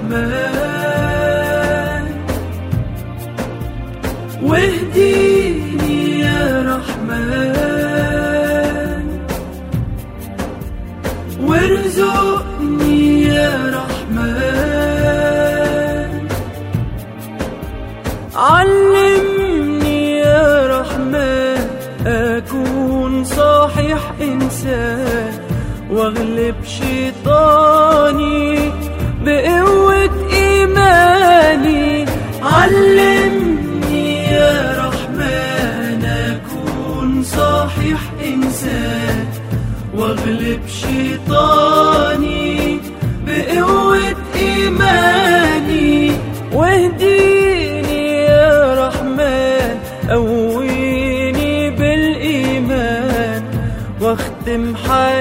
رحمن واهديني يا رحمن وارزقني يا رحمن علمني يا رحمن أكون صحيح إنسان واغلب شيطاني بقوة إيماني علمني يا رحمن أكون صحيح إنسان واغلب شيطاني بقوة إيماني واهديني يا رحمن قويني بالإيمان واختم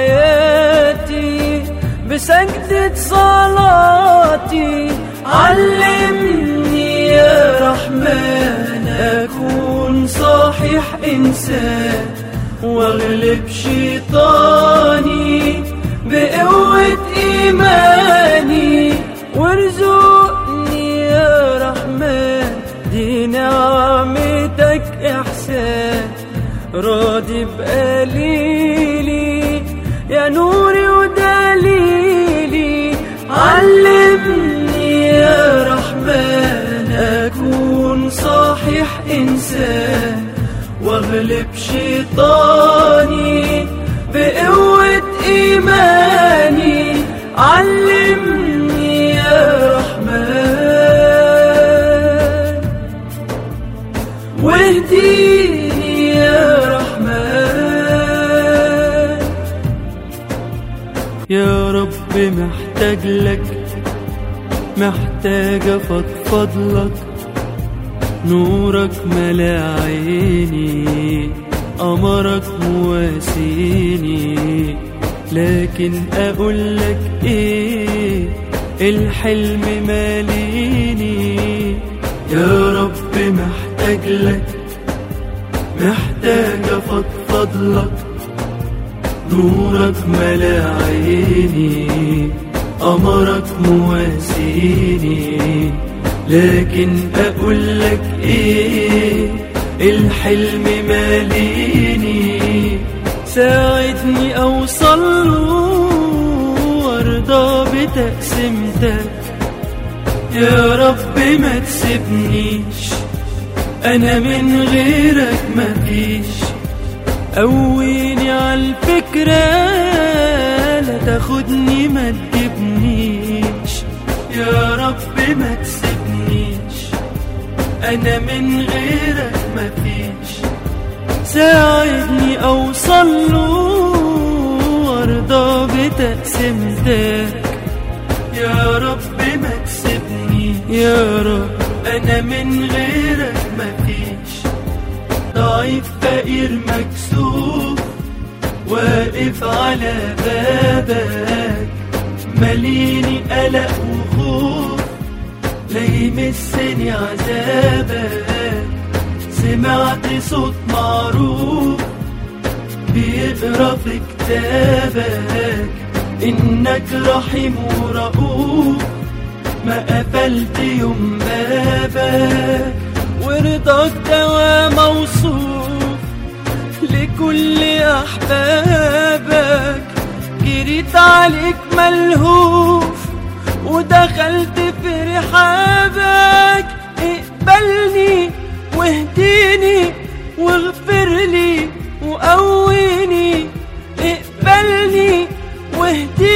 حياتي بسجدة صلاتي علمني يا رحمن أكون صحيح إنسان واغلب شيطاني بقوة إيماني وارزقني يا رحمن دي نعمتك إحسان راضي بقليلي يا نوري ودليلي علمني يا رحمن أكون صحيح إنسان واغلب شيطاني بقوة إيماني علمني يا رحمن واهديني يا رحمن يا رب محتاج لك محتاج افضفض لك نورك ملا عيني قمرك مواسيني لكن اقول لك ايه الحلم ماليني يا رب محتاج لك محتاج افضفض لك نورك ملا عيني قمرك مواسيني لكن اقول لك ايه الحلم ماليني ساعدني اوصل له وارضى بتقسيمتك يا رب ما تسيبنيش انا من غيرك مفيش قويني عالفكرة لا تاخدني ما تجيبنيش يا رب ما تسيبنيش انا من غيرك مفيش ساعدني اوصل له وارضى بتقسيمتك يا رب ما تسيبني يا رب انا من غيرك مفيش ضعيف فقير مكسوف واقف على بابك مليني قلق وخوف لا يمسني عذابك سمعت صوت معروف بيقرا في كتابك انك رحيم ورؤوف ما قفلت يوم بابك ورضاك دوا موصوف لكل احبابك جريت عليك ملهوف ودخلت في رحابك اقبلني واهديني واغفر لي وقويني اقبلني واهديني